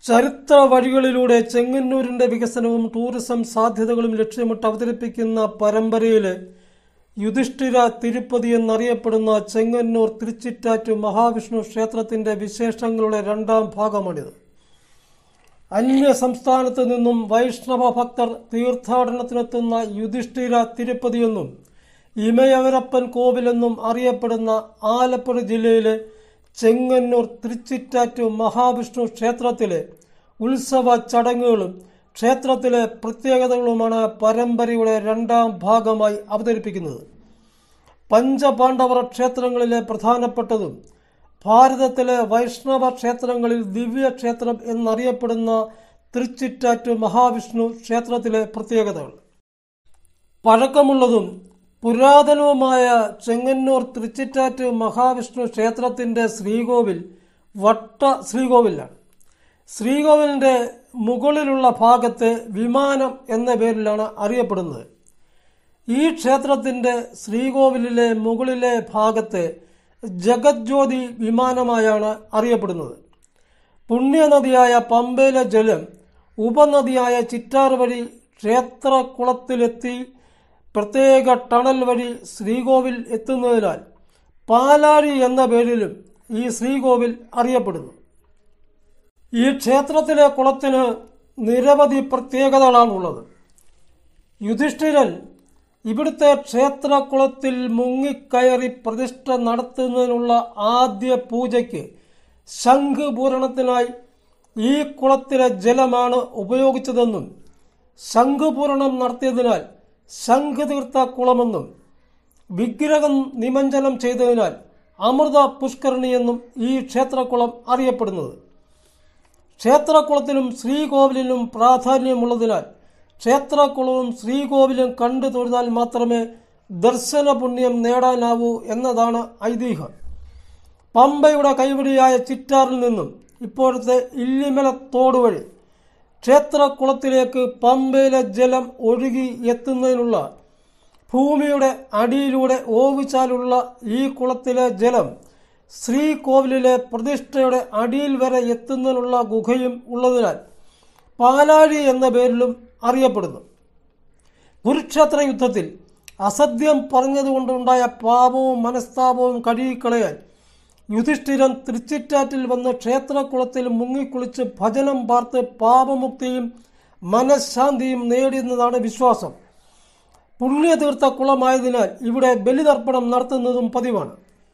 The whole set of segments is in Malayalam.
ചരിത്ര വഴികളിലൂടെ ചെങ്ങന്നൂരിന്റെ വികസനവും ടൂറിസം സാധ്യതകളും ലക്ഷ്യമിട്ട് അവതരിപ്പിക്കുന്ന പരമ്പരയിലെ യുധിഷ്ഠിര തിരുപ്പതി എന്നറിയപ്പെടുന്ന ചെങ്ങന്നൂർ തിരുച്ചിറ്റാറ്റു മഹാവിഷ്ണു ക്ഷേത്രത്തിന്റെ വിശേഷങ്ങളുടെ രണ്ടാം ഭാഗമാണിത് അന്യ സംസ്ഥാനത്ത് നിന്നും വൈഷ്ണവ ഭക്തർ തീർത്ഥാടനത്തിനെത്തുന്ന യുധിഷ്ഠിര തിരുപ്പതിയെന്നും ഇമയവരപ്പൻ കോവിലെന്നും അറിയപ്പെടുന്ന ആലപ്പുഴ ജില്ലയിലെ ചെങ്ങന്നൂർ തിരുച്ചിറ്റാറ്റു മഹാവിഷ്ണു ക്ഷേത്രത്തിലെ ഉത്സവ ചടങ്ങുകളും ക്ഷേത്രത്തിലെ പ്രത്യേകതകളുമാണ് പരമ്പരയുടെ രണ്ടാം ഭാഗമായി അവതരിപ്പിക്കുന്നത് പഞ്ചപാണ്ഡവർ ക്ഷേത്രങ്ങളിലെ പ്രധാനപ്പെട്ടതും ഭാരതത്തിലെ വൈഷ്ണവ ക്ഷേത്രങ്ങളിൽ ദിവ്യക്ഷേത്രം എന്നറിയപ്പെടുന്ന തിരുച്ചിറ്റാറ്റു മഹാവിഷ്ണു ക്ഷേത്രത്തിലെ പ്രത്യേകതകൾ പഴക്കമുള്ളതും പുരാതനവുമായ ചെങ്ങന്നൂർ തിരുച്ചിറ്റാറ്റു മഹാവിഷ്ണു ക്ഷേത്രത്തിന്റെ ശ്രീകോവിൽ വട്ട ശ്രീകോവിലാണ് ശ്രീകോവിലിന്റെ മുകളിലുള്ള ഭാഗത്തെ വിമാനം എന്ന പേരിലാണ് അറിയപ്പെടുന്നത് ഈ ക്ഷേത്രത്തിന്റെ ശ്രീകോവിലിലെ മുകളിലെ ഭാഗത്തെ ജഗജ്യോതി വിമാനമായാണ് അറിയപ്പെടുന്നത് പുണ്യനദിയായ പമ്പയിലെ ജലം ഉപനദിയായ ചിറ്റാർ വഴി ക്ഷേത്രക്കുളത്തിലെത്തി പ്രത്യേക ടണൽ വഴി ശ്രീകോവിൽ എത്തുന്നതിനാൽ പാലാഴി എന്ന പേരിലും ഈ ശ്രീകോവിൽ അറിയപ്പെടുന്നു ഈ ക്ഷേത്രത്തിലെ കുളത്തിന് നിരവധി പ്രത്യേകതകളാണുള്ളത് യുധിഷ്ഠിരൻ ഇവിടുത്തെ ക്ഷേത്രക്കുളത്തിൽ മുങ്ങിക്കയറി പ്രതിഷ്ഠ നടത്തുന്നതിനുള്ള ആദ്യ പൂജയ്ക്ക് ശംഖുപൂരണത്തിനായി ഈ കുളത്തിലെ ജലമാണ് ഉപയോഗിച്ചതെന്നും ശംഖുപൂരണം നടത്തിയതിനാൽ ശംഖുതീർത്ഥ കുളമെന്നും വിഗ്രഹം നിമഞ്ജനം ചെയ്തതിനാൽ അമൃത പുഷ്കരണി എന്നും ഈ ക്ഷേത്രക്കുളം അറിയപ്പെടുന്നത് ക്ഷേത്രക്കുളത്തിനും ശ്രീകോവിലിനും പ്രാധാന്യമുള്ളതിനാൽ ക്ഷേത്രക്കുളവും ശ്രീകോവിലും കണ്ടു തൊഴുതാൽ മാത്രമേ ദർശന പുണ്യം നേടാനാവൂ എന്നതാണ് ഐതിഹ്യം പമ്പയുടെ കൈവടിയായ ചിറ്റാറിൽ നിന്നും ഇപ്പോഴത്തെ ഇല്ലിമല തോട് വഴി ക്ഷേത്രക്കുളത്തിലേക്ക് പമ്പയിലെ ജലം ഒഴുകി എത്തുന്നതിനുള്ള ഭൂമിയുടെ അടിയിലൂടെ ഓവിച്ചാലുള്ള ഈ കുളത്തിലെ ജലം ശ്രീകോവിലിലെ പ്രതിഷ്ഠയുടെ അടിയിൽ വരെ എത്തുന്നതിനുള്ള ഗുഹയും ഉള്ളതിനാൽ പാലാഴി എന്ന പേരിലും അറിയപ്പെടുന്നു കുരുക്ഷേത്ര യുദ്ധത്തിൽ അസത്യം പറഞ്ഞതുകൊണ്ടുണ്ടായ പാപവും മനസ്താപവും കഴുകിക്കളയാൻ യുധിഷ്ഠിരൻ തിരുച്ചിറ്റാറ്റിൽ വന്ന് ക്ഷേത്രക്കുളത്തിൽ മുങ്ങിക്കുളിച്ച് ഭജനം പാർത്ത് പാപമുക്തിയും മനഃശാന്തിയും നേടിയെന്നതാണ് വിശ്വാസം പുണ്യതീർത്ഥ കുളമായതിനാൽ ഇവിടെ ബലിതർപ്പണം നടത്തുന്നതും പതിവാണ്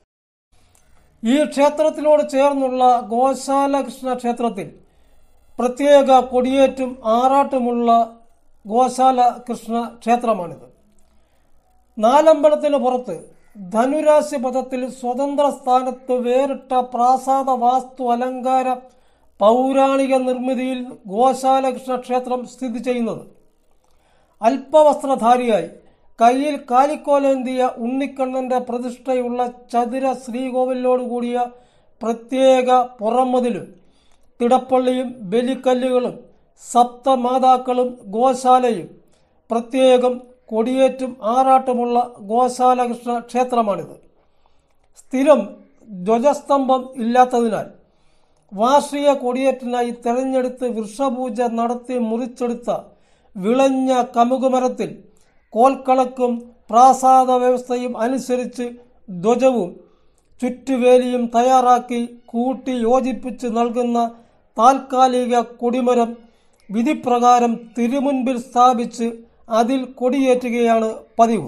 ഈ ക്ഷേത്രത്തിനോട് ചേർന്നുള്ള ഗോശാല കൃഷ്ണ ക്ഷേത്രത്തിൽ പ്രത്യേക കൊടിയേറ്റും ആറാട്ടുമുള്ള ഗോശാല കൃഷ്ണ ക്ഷേത്രമാണിത് നാലമ്പലത്തിന് പുറത്ത് ധനുരാശി പദത്തിൽ സ്വതന്ത്ര സ്ഥാനത്ത് വേറിട്ട പ്രാസാദ വാസ്തു അലങ്കാര പൗരാണിക നിർമ്മിതിയിൽ ഗോശാലകൃഷ്ണ ക്ഷേത്രം സ്ഥിതി ചെയ്യുന്നത് അല്പവസ്ത്രധാരിയായി കയ്യിൽ കാലിക്കോലേന്തിയ ഉണ്ണിക്കണ്ണന്റെ പ്രതിഷ്ഠയുള്ള ചതുര ശ്രീകോവിലോട് കൂടിയ പ്രത്യേക പുറമതിലും തിടപ്പള്ളിയും ബലിക്കല്ലുകളും സപ്തമാതാക്കളും ഗോശാലയും പ്രത്യേകം കൊടിയേറ്റും ആറാട്ടുമുള്ള ഗോശാലകൃഷ്ണ ക്ഷേത്രമാണിത് സ്ഥിരം ധ്വജസ്തംഭം ഇല്ലാത്തതിനാൽ വാർഷിക കൊടിയേറ്റിനായി തെരഞ്ഞെടുത്ത് വൃക്ഷപൂജ നടത്തി മുറിച്ചെടുത്ത വിളഞ്ഞ കമുകുമരത്തിൽ കോൽക്കളക്കും പ്രാസാദ വ്യവസ്ഥയും അനുസരിച്ച് ധ്വജവും ചുറ്റുവേലിയും തയ്യാറാക്കി കൂട്ടി യോജിപ്പിച്ച് നൽകുന്ന താൽക്കാലിക കൊടിമരം വിധിപ്രകാരം തിരുമുൻപിൽ സ്ഥാപിച്ച് അതിൽ കൊടിയേറ്റുകയാണ് പതിവ്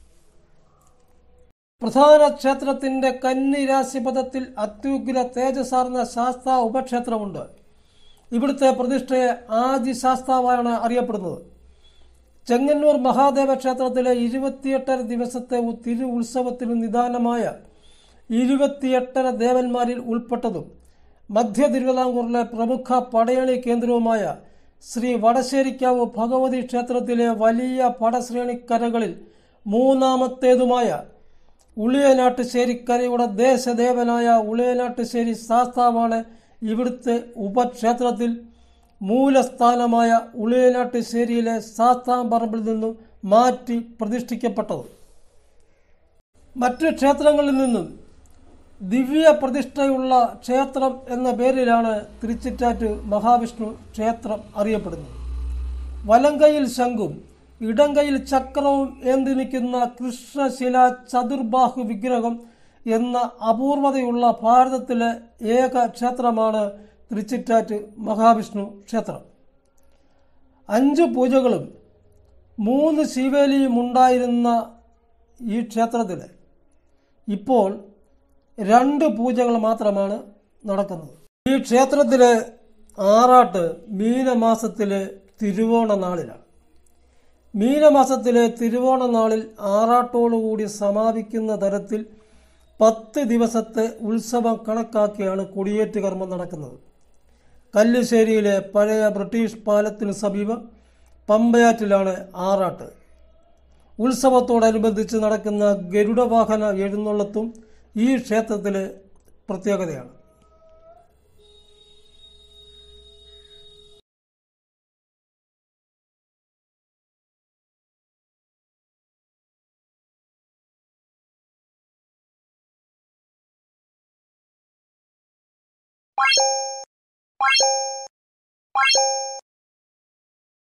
പ്രധാന ക്ഷേത്രത്തിന്റെ കന്നി രാശിപഥത്തിൽ അത്യുഗ്ര തേജസാർന്ന ശാസ്ത ഉപക്ഷേത്രമുണ്ട് ഇവിടുത്തെ പ്രതിഷ്ഠയെ ആദിശാസ്താവാണ് അറിയപ്പെടുന്നത് ചെങ്ങന്നൂർ മഹാദേവ ക്ഷേത്രത്തിലെ ഇരുപത്തിയെട്ടര ദിവസത്തെ തിരു ഉത്സവത്തിന് നിദാനമായ ഇരുപത്തിയെട്ടര ദേവന്മാരിൽ ഉൾപ്പെട്ടതും മധ്യ തിരുവിതാംകൂറിലെ പ്രമുഖ പടയണി കേന്ദ്രവുമായ ശ്രീ വടശ്ശേരിക്കാവ് ഭഗവതി ക്ഷേത്രത്തിലെ വലിയ പടശ്രേണിക്കരകളിൽ മൂന്നാമത്തേതുമായ ഉളിയനാട്ടുശ്ശേരിക്കരയുടെ ദേശദേവനായ ഉളിയനാട്ടുശ്ശേരി ശാസ്താവാണ് ഇവിടുത്തെ ഉപക്ഷേത്രത്തിൽ മൂലസ്ഥാനമായ ഉളിയനാട്ടുശ്ശേരിയിലെ ശാസ്താംപറമ്പിൽ നിന്നും മാറ്റി പ്രതിഷ്ഠിക്കപ്പെട്ടത് മറ്റ് ക്ഷേത്രങ്ങളിൽ നിന്നും ദിവ്യ പ്രതിഷ്ഠയുള്ള ക്ഷേത്രം എന്ന പേരിലാണ് തിരുച്ചിറ്റാറ്റ് മഹാവിഷ്ണു ക്ഷേത്രം അറിയപ്പെടുന്നത് വലങ്കയിൽ ശംഖും ഇടങ്കയിൽ ചക്രവും ഏന്തി നിൽക്കുന്ന കൃഷ്ണശില ചതുർബാഹു വിഗ്രഹം എന്ന അപൂർവതയുള്ള ഭാരതത്തിലെ ഏക ക്ഷേത്രമാണ് തിരുച്ചിറ്റാറ്റ് മഹാവിഷ്ണു ക്ഷേത്രം അഞ്ച് പൂജകളും മൂന്ന് ശിവേലിയും ഉണ്ടായിരുന്ന ഈ ക്ഷേത്രത്തിൽ ഇപ്പോൾ രണ്ട് പൂജകൾ മാത്രമാണ് നടക്കുന്നത് ഈ ക്ഷേത്രത്തിലെ ആറാട്ട് മീനമാസത്തിലെ തിരുവോണ നാളിലാണ് മീനമാസത്തിലെ തിരുവോണ നാളിൽ ആറാട്ടോടുകൂടി സമാപിക്കുന്ന തരത്തിൽ പത്ത് ദിവസത്തെ ഉത്സവം കണക്കാക്കിയാണ് കൊടിയേറ്റ് കർമ്മം നടക്കുന്നത് കല്ലുശ്ശേരിയിലെ പഴയ ബ്രിട്ടീഷ് പാലത്തിന് സമീപം പമ്പയാറ്റിലാണ് ആറാട്ട് ഉത്സവത്തോടനുബന്ധിച്ച് നടക്കുന്ന ഗരുഡവാഹന എഴുന്നള്ളത്തും ഈ ക്ഷേത്രത്തിലെ പ്രത്യേകതയാണ്